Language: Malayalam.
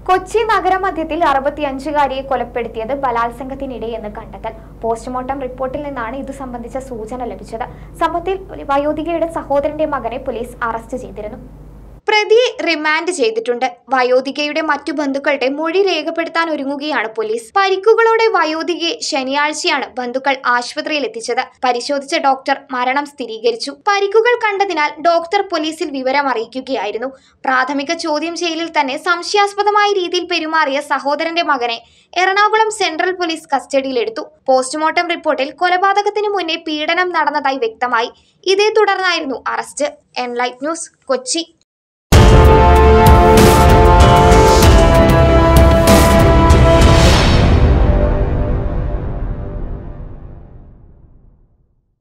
കൊച്ചി നഗരമധ്യത്തിൽ അറുപത്തിയഞ്ചുകാരിയെ കൊലപ്പെടുത്തിയത് ബലാത്സംഗത്തിനിടെയെന്ന് കണ്ടെത്തൽ പോസ്റ്റ്മോർട്ടം റിപ്പോർട്ടിൽ നിന്നാണ് ഇതു സംബന്ധിച്ച സൂചന ലഭിച്ചത് സംഭവത്തിൽ വയോധികയുടെ സഹോദരന്റെ മകനെ പോലീസ് അറസ്റ്റ് ചെയ്തിരുന്നു പ്രതിയെ റിമാൻഡ് ചെയ്തിട്ടുണ്ട് വയോധികയുടെ മറ്റു ബന്ധുക്കളുടെ മൊഴി രേഖപ്പെടുത്താൻ ഒരുങ്ങുകയാണ് പോലീസ് പരിക്കുകളോടെ വയോധികയെ ശനിയാഴ്ചയാണ് ബന്ധുക്കൾ ആശുപത്രിയിൽ എത്തിച്ചത് പരിശോധിച്ച ഡോക്ടർ മരണം സ്ഥിരീകരിച്ചു പരിക്കുകൾ കണ്ടതിനാൽ ഡോക്ടർ പോലീസിൽ വിവരം അറിയിക്കുകയായിരുന്നു പ്രാഥമിക ചോദ്യം ചെയ്യലിൽ തന്നെ സംശയാസ്പദമായ രീതിയിൽ പെരുമാറിയ സഹോദരന്റെ മകനെ എറണാകുളം സെൻട്രൽ പോലീസ് കസ്റ്റഡിയിലെടുത്തു പോസ്റ്റ്മോർട്ടം റിപ്പോർട്ടിൽ കൊലപാതകത്തിന് മുന്നേ പീഡനം നടന്നതായി വ്യക്തമായി ഇതേ തുടർന്നായിരുന്നു അറസ്റ്റ് എൻലൈറ്റ് ന്യൂസ് കൊച്ചി